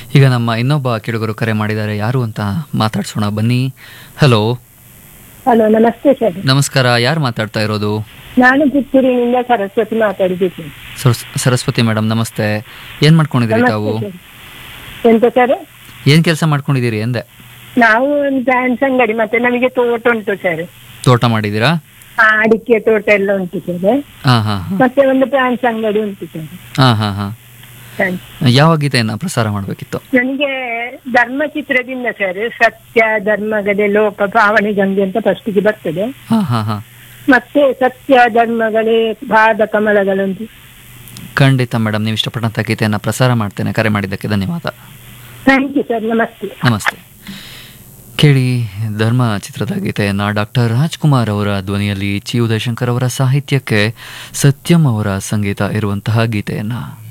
ಈಗ ನಮ್ಮ ಇನ್ನೊಬ್ಬ ಕೇಳುಗರು ಕರೆ ಮಾಡಿದ್ದಾರೆ ಯಾರು ಅಂತ ಮಾತಾಡ್ಸೋಣ ಬನ್ನಿ ಹಲೋ ಹಲೋ ನಮಸ್ತೆ ಸರ್ ನಮಸ್ಕಾರ ಯಾರು ಮಾತಾಡ್ತಾ ಇರೋದು ನಾನು ಪುತ್ತೂರಿನಿಂದ ಸರಸ್ವತಿ ಮಾತಾಡಿದ್ದೀನಿ ಸರಸ್- ಸರಸ್ವತಿ ಮೇಡಮ್ ನಮಸ್ತೆ ಏನ್ ಮಾಡ್ಕೊಂಡಿದ್ದೀರಿ ತಾವು ನಮಸ್ತೆ ಸರ್. ಎಂತ ಸರ್ ಏನ್ ಕೆಲಸ ಮಾಡ್ಕೊಂಡಿದ್ದೀರಿ ಎಂದೆ ನಾವು ಒಂದು ಫ್ಯಾನ್ಸ್ ಅಂಗಡಿ ಮತ್ತೆ ನಮಗೆ ತೋಟ ಉಂಟು ಸರ್ ತೋಟ ಮಾಡಿದ್ದೀರಾ ಆ, ಅಡಿಕೆ ತೋಟ ಎಲ್ಲ ಉಂಟು ಸರ್ ಹಾ ಹಾ ಹಾ ಮತ್ತೆ ಒಂದು ಫ್ಯಾನ್ಸ್ ಅಂಗಡಿ ಉಂಟು ಸರ್ ಹಾ ಹಾ ಹಾ ಫ್ಯಾನ್ಸ್. ಯಾವ ಗೀತೆಯನ್ನ ಪ್ರಸಾರ ಮಾಡಬೇಕಿತ್ತು ನನಗೆ ಧರ್ಮ ಚಿತ್ರದಿಂದ ಸರ್ ಸತ್ಯ ಧರ್ಮಗಳೇ ಲೋಕ ಪಾವನಿ ಗಂಗೆ ಅಂತ ಫಸ್ಟಿಗೆ ಬರ್ತದೆ ಹಾ ಹಾ ಹಾ ಮತ್ತೆ ಸತ್ಯ ಧರ್ಮಗಳೇ ಪಾದ ಕಮಲಗಳುಂಟು ಖಂಡಿತ ಮೇಡಮ್ ನೀವು ಇಷ್ಟಪಟ್ಟಂತ ಗೀತೆಯನ್ನ ಪ್ರಸಾರ ಮಾಡ್ತೇನೆ ಕರೆ ಮಾಡಿದ್ದಕ್ಕೆ ಧನ್ಯವಾದ ಥ್ಯಾಂಕ್ ಯು ಸರ್ ನಮಸ್ತೆ ನಮಸ್ತೆ ಕೇಳಿ ಧರ್ಮ ಚಿತ್ರದ ಗೀತೆಯನ್ನ ಡಾಕ್ಟರ್ ರಾಜ್ಕುಮಾರ್ ಅವರ ಧ್ವನಿಯಲ್ಲಿ ಚಿ ಉದಯಶಂಕರ್ ಅವರ ಸಾಹಿತ್ಯಕ್ಕೆ ಸತ್ಯಂ ಅವರ ಸಂಗೀತ ಇರುವಂತಹ ಗೀತೆಯನ್ನ